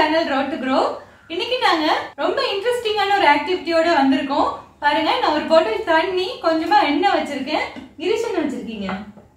Channel road to grow இன்னைக்கு நாங்க ரொம்ப இன்ட்ரெஸ்டிங்கான ஒரு ஆக்டிவிட்டியோட வந்திருக்கோம் பாருங்க நான் ஒரு பாட்டில் தண்ணி கொஞ்சமா எண்ணெய் வச்சிருக்கேன் கிரிஷ் என்ன வச்சிருக்கீங்க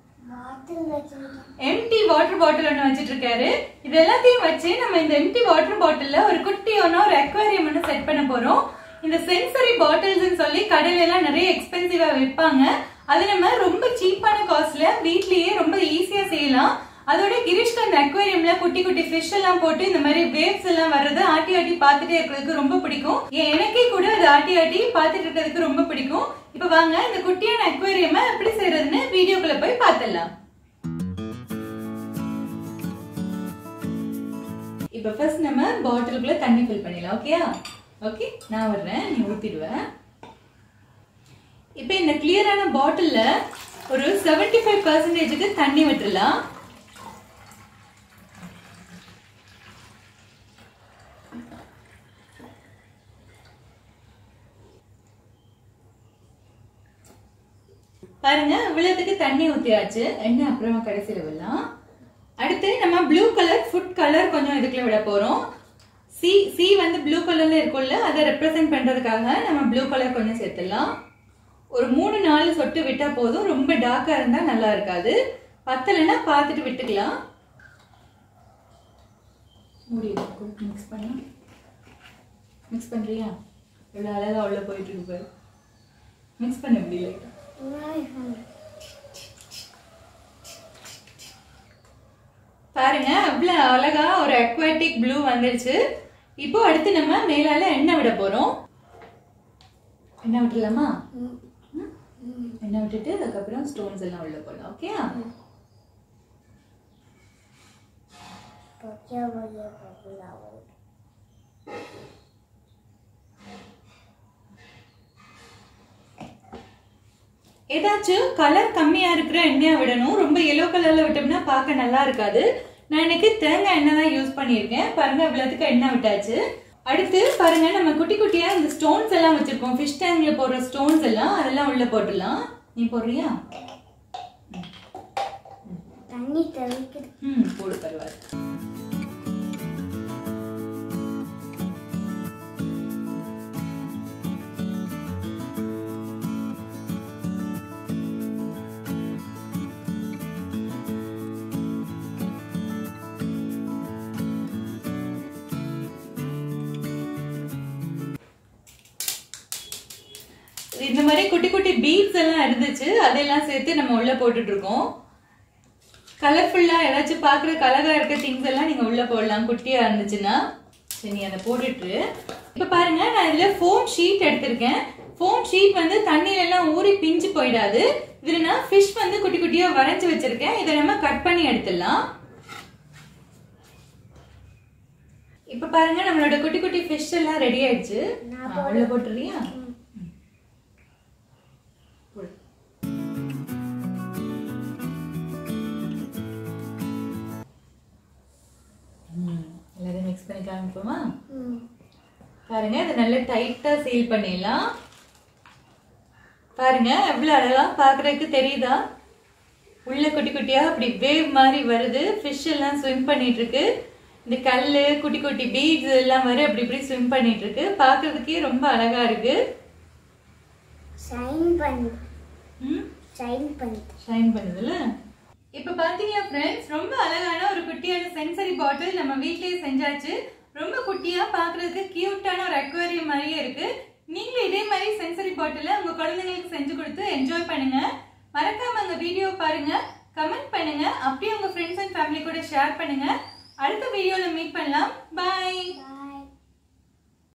எம்டி வாட்டர் பாட்டில் ஒன்று வச்சிட்டு இருக்காரு இது எல்லாத்தையும் வச்சு நம்ம இந்த எம்டி வாட்டர் பாட்டில்ல ஒரு குட்டியான ஒரு அக்வாரியம் ஒன்று செட் பண்ண போறோம் இந்த சென்சரி பாட்டில்ஸ் சொல்லி கடையில எல்லாம் நிறைய எக்ஸ்பென்சிவா விற்பாங்க அது நம்ம ரொம்ப சீப்பான காஸ்ட்ல வீட்லயே ரொம்ப ஈஸியா செய்யலாம் அதோட கிரீஷ்க்கு அந்த அக்வேரியம்ல குட்டி குட்டி ஃபிஷ் எல்லாம் போட்டு இந்த மாதிரி வேவ்ஸ் எல்லாம் வர்றது ஆட்டி ஆட்டி பார்த்துட்டே இருக்கிறதுக்கு ரொம்ப பிடிக்கும் ஏன் எனக்கே கூட அது ஆட்டி ஆட்டி பார்த்துட்டு இருக்கிறதுக்கு ரொம்ப பிடிக்கும் இப்ப வாங்க இந்த குட்டியான அக்வேரியமை எப்படி செய்யறதுன்னு வீடியோக்குள்ள போய் பார்த்துடலாம் இப்ப ஃபர்ஸ்ட் நம்ம பாட்டிலுக்குள்ள தண்ணி ஃபில் பண்ணிடலாம் ஓகேயா ஓகே நான் வர்றேன் நீ ஊத்திடுவேன் இப்போ இந்த கிளியரான பாட்டில்ல ஒரு 75% ஃபைவ் பர்சன்டேஜுக்கு தண்ணி விட்டுறலாம் பாருங்க இவ்வளவுக்கு தண்ணி ஊத்தியாச்சு எண்ணெய் அப்புறமா கடைசியில விடலாம் அடுத்து நம்ம ப்ளூ கலர் ஃபுட் கலர் கொஞ்சம் இதுக்குள்ள விட போறோம் சி சி வந்து ப்ளூ கலர்ல இருக்கும்ல அதை ரெப்ரசென்ட் பண்றதுக்காக நம்ம ப்ளூ கலர் கொஞ்சம் சேர்த்துடலாம் ஒரு மூணு நாலு சொட்டு விட்டா போதும் ரொம்ப டார்க்கா இருந்தா நல்லா இருக்காது பத்தலைன்னா பார்த்துட்டு விட்டுக்கலாம் மூடி மிக்ஸ் பண்ணி மிக்ஸ் பண்றியா எவ்வளோ அழகா உள்ள போயிட்டு இருக்கு பாரு மிக்ஸ் பண்ண முடியல பாருங்க அவ்வளவு அழகா ஒரு அக்வாட்டிக் ப்ளூ வந்துருச்சு இப்போ அடுத்து நம்ம மேலால எண்ணெய் விட போறோம் எண்ணெய் விட்டுலாமா ம்? எண்ணெய் விட்டுட்டு அதுக்கப்புறம் ஸ்டோன்ஸ் எல்லாம் உள்ள போடலாம் ஓகே ஏதாச்சும் கலர் கம்மியா இருக்கிற எண்ணெயை விடணும் ரொம்ப எல்லோ கலர்ல விட்டோம்னா பார்க்க நல்லா இருக்காது நான் இன்னைக்கு தேங்காய் எண்ணெய் தான் யூஸ் பண்ணியிருக்கேன் பாருங்க இவ்வளவுக்கு எண்ணெய் விட்டாச்சு அடுத்து பாருங்க நம்ம குட்டி குட்டியா இந்த ஸ்டோன்ஸ் எல்லாம் வச்சிருக்கோம் ஃபிஷ் டேங்க்ல போடுற ஸ்டோன்ஸ் எல்லாம் அதெல்லாம் உள்ள போட்டுடலாம் நீ போடுறியா தண்ணி தெளிக்கிறது ம் போடு பரவாயில்ல இந்த மாதிரி குட்டி குட்டி பீட்ஸ் எல்லாம் இருந்துச்சு அதெல்லாம் சேர்த்து நம்ம உள்ள போட்டுட்டு இருக்கோம் கலர்ஃபுல்லா ஏதாச்சும் பாக்குற கலரா இருக்க திங்ஸ் எல்லாம் நீங்க உள்ள போடலாம் குட்டியா இருந்துச்சுன்னா சரி நீ அதை போட்டுட்டு இப்ப பாருங்க நான் இதுல ஃபோம் ஷீட் எடுத்திருக்கேன் ஃபோம் ஷீட் வந்து தண்ணியில எல்லாம் ஊறி பிஞ்சு போயிடாது இதுல நான் ஃபிஷ் வந்து குட்டி குட்டியா வரைஞ்சு வச்சிருக்கேன் இதை நம்ம கட் பண்ணி எடுத்துடலாம் இப்ப பாருங்க நம்மளோட குட்டி குட்டி ஃபிஷ் எல்லாம் ரெடி ஆயிடுச்சு ஆ, உள்ள போட்டுறியா போடு. ம், எல்லாத்தையும் மிக்ஸ் பண்ணி காமிப்போமா பாருங்க இதை நல்லா டைட்டா சீல் பண்ணிடலாம் பாருங்க எவ்வளவு அழகா பாக்குறதுக்கு தெரியுதா உள்ள குட்டி குட்டியா அப்படி வேவ் மாதிரி வருது ஃபிஷ் எல்லாம் ஸ்விம் பண்ணிட்டு இருக்கு இந்த கல்லு குட்டி குட்டி பீட்ஸ் எல்லாம் வர அப்படி இப்படி ஸ்விம் பண்ணிட்டு இருக்கு பாக்குறதுக்கே ரொம்ப அழகா இருக்கு ஷைன் பண்ணு ம் ஷைன் பண்ணு ஷைன் பண்ணுதுல இப்ப பாத்தீங்களா ஃப்ரெண்ட்ஸ் ரொம்ப அழகான ஒரு குட்டியான சென்சரி பாட்டில் நம்ம வீட்லயே செஞ்சாச்சு ரொம்ப குட்டியா பாக்குறதுக்கு கியூட்டான ஒரு அக்வேரியம் மாதிரியே இருக்கு நீங்களும் இதே மாதிரி சென்சரி பாட்டில உங்க குழந்தைங்களுக்கு செஞ்சு கொடுத்து என்ஜாய் பண்ணுங்க மறக்காம அந்த வீடியோ பாருங்க கமெண்ட் பண்ணுங்க அப்படியே உங்க ஃப்ரெண்ட்ஸ் அண்ட் ஃபேமிலி கூட ஷேர் பண்ணுங்க அடுத்த வீடியோல மீட் பண்ணலாம் பை Bye.